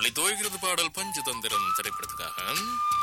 ஒளி தோய்கிறது பாடல் பஞ்சதந்திரம் திரைப்படத்துக்காக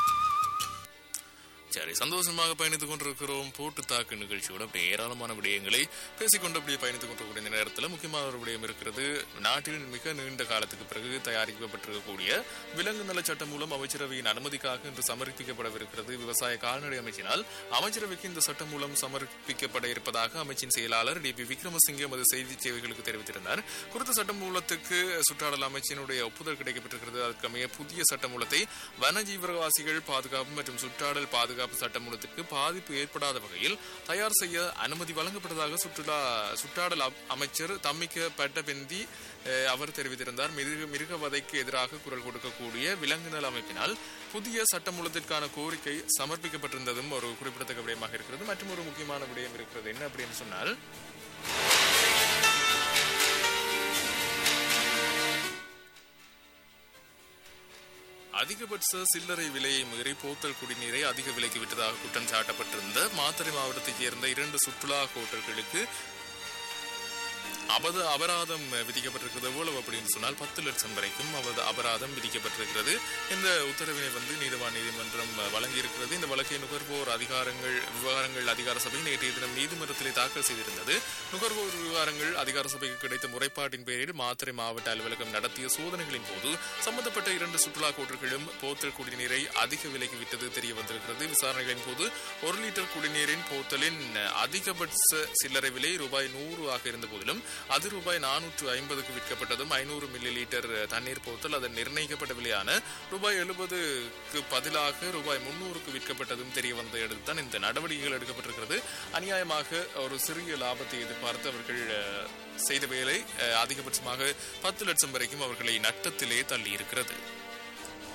சரி சந்தோஷமாக பயணித்துக் கொண்டிருக்கிறோம் போட்டு தாக்கு நிகழ்ச்சியோட அப்படி ஏராளமான விடயங்களை பேசிக்கொண்டு அப்படியே பயணித்துக் கொண்டிருக்கக்கூடிய இந்த நேரத்தில் முக்கியமான ஒரு விடயம் இருக்கிறது நாட்டில் மிக நீண்ட காலத்துக்கு பிறகு தயாரிக்கப்பட்டிருக்கக்கூடிய விலங்கு நல சட்டம் மூலம் அமைச்சரவையின் அனுமதிக்காக இன்று சமர்ப்பிக்கப்படவிருக்கிறது விவசாய கால்நடை அமைச்சினால் அமைச்சரவைக்கு இந்த சட்டம் மூலம் சமர்ப்பிக்கப்பட இருப்பதாக அமைச்சின் செயலாளர் டி பி விக்ரமசிங்கே எமது செய்தி சேவைகளுக்கு தெரிவித்திருந்தார் குறித்த சட்டம் மூலத்துக்கு சுற்றாடல் அமைச்சினுடைய ஒப்புதல் கிடைக்கப்பட்டிருக்கிறது அதற்கமைய புதிய சட்டமூலத்தை வனஜீவவாசிகள் பாதுகாப்பு மற்றும் சுற்றாடல் பாதுகாப்பு சட்டமூலத்திற்கு பாதிப்பு ஏற்படாத வகையில் தயார் செய்ய அனுமதி வழங்கப்பட்டதாக சுற்றுலா சுற்றாடல் அம்- அமைச்சர் தம்மிக்க பட்டபெந்தி அஹ், அவர் தெரிவித்திருந்தார் மிருக மிருகவதைக்கு எதிராக குரல் கொடுக்கக்கூடிய விலங்கு நல அமைப்பினால் புதிய சட்டமூலத்திற்கான கோரிக்கை சமர்ப்பிக்கப்பட்டிருந்ததும் ஒரு குறிப்பிடத்தக்க விடயமாக இருக்கிறது மற்றும் ஒரு முக்கியமான விடயம் இருக்கிறது என்ன அப்படின்னு சொன்னால் அதிகபட்ச சில்லறை விலையை மீறி போத்தல் குடிநீரை அதிக விலைக்கு விட்டதாக குற்றம் சாட்டப்பட்டிருந்த மாத்தறை மாவட்டத்தைச் சேர்ந்த இரண்டு சுற்றுலா ஹோட்டல்களுக்கு அபத அபராதம் விதிக்கப்பட்டிருக்கிறது எவ்வளவு அப்படின்னு சொன்னால் பத்து லட்சம் வரைக்கும் அவத அபராதம் விதிக்கப்பட்டிருக்கிறது இந்த உத்தரவினை வந்து நீதிவான் நீதிமன்றம் வழங்கியிருக்கிறது இந்த வழக்கை நுகர்வோர் அதிகாரங்கள் விவகாரங்கள் அதிகார சபை நேற்றைய தினம் நீதிமன்றத்திலே தாக்கல் செய்திருந்தது நுகர்வோர் விவகாரங்கள் அதிகார சபைக்கு கிடைத்த முறைப்பாட்டின் பேரில் மாத்திரை மாவட்ட அலுவலகம் நடத்திய சோதனைகளின் போது சம்பந்தப்பட்ட இரண்டு சுற்றுலா கோட்டர்களும் போத்தல் குடிநீரை அதிக விலைக்கு விட்டது தெரிய வந்திருக்கிறது விசாரணைகளின் போது ஒரு லிட்டர் குடிநீரின் போத்தலின் அதிகபட்ச சில்லறை விலை ரூபாய் நூறு ஆக இருந்த போதிலும் அது ரூபாய் நானூற்று ஐம்பதுக்கு விற்கப்பட்டதும் ஐநூறு மில்லி லிட்டர் தண்ணீர் போத்தல் அதன் நிர்ணயிக்கப்பட்ட விலையான ரூபாய் எழுபதுக்கு பதிலாக ரூபாய் முன்னூறுக்கு விற்கப்பட்டதும் தெரிய வந்த அடுத்துதான் இந்த நடவடிக்கைகள் எடுக்கப்பட்டிருக்கிறது அநியாயமாக ஒரு சிறிய லாபத்தை எதிர்பார்த்து அவர்கள் அஹ், செய்த வேலை அஹ், அதிகபட்சமாக பத்து லட்சம் வரைக்கும் அவர்களை நட்டத்திலே தள்ளி இருக்கிறது